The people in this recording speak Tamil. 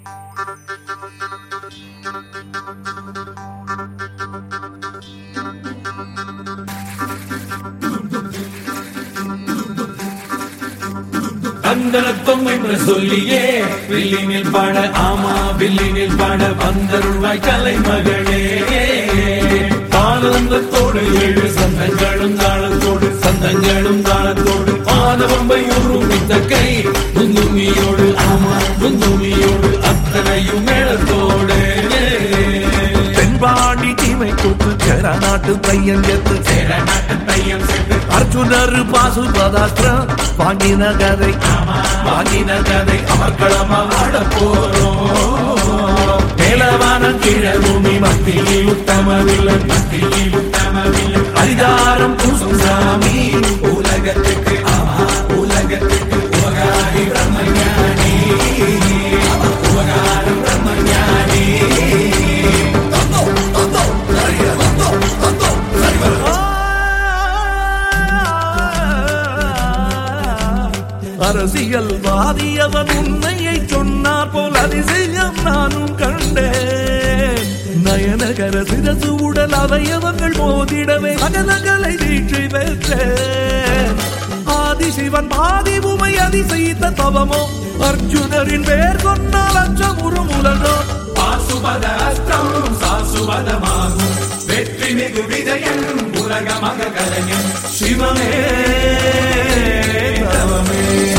கந்தனத்தம் என்று சொல்லியே வில்லினில் பாட ஆமா வில்லினில் பாட வந்தருள்வாய் கலைமகளே தாளந்தத்தோடு ஏழு சந்தங்களும் தாளத்தோடு சந்தங்களும் தாளத்தோடு மாதவம்பை உருவித்த கை குந்துமியோடு ஆமா குந்துமியோடு அத்தனையும் மேளத்தோடு தென்பாண்டி தீமை கூத்து சேர நாட்டு பையன் எத்து சேர நாட்டு பையன் சென்று அர்ஜுனர் பாசுபதாஸ்திரம் வாங்கின கதை வாங்கின கதை அமர்க்களமா ஆட போறோம் மேலவானம் கீழ பூமி மத்தியில் உத்தமவில்லன் மத்தியில் உத்தமவில்லன் அதிகாரம் பூசும் சாமி உலகத்துக்கு ஆமா உலகத்துக்கு உபகாரி பிரம்மஞானி உபகாரம் பிரம்மஞானி அரசியல் வாதியவன் உண்மையை சொன்னார் போல் அதிசயம் நானும் கண்டேன் நயனகர சிரசு உடல் அவயவங்கள் மோதிடவே அகலங்களை வீழ்ச்சி பெற்றேன் ஆதிசிவன் பாதி உமை அதிசயித்த தவமோ அர்ஜுனரின் பேர் கொன்னால் அச்சமுறும் உலகம் பாசுபத அஸ்தம் சாசுபதமாகும் வெற்றி மிகு விஜயன் உலகமாக கலைஞன் சிவமே தவமே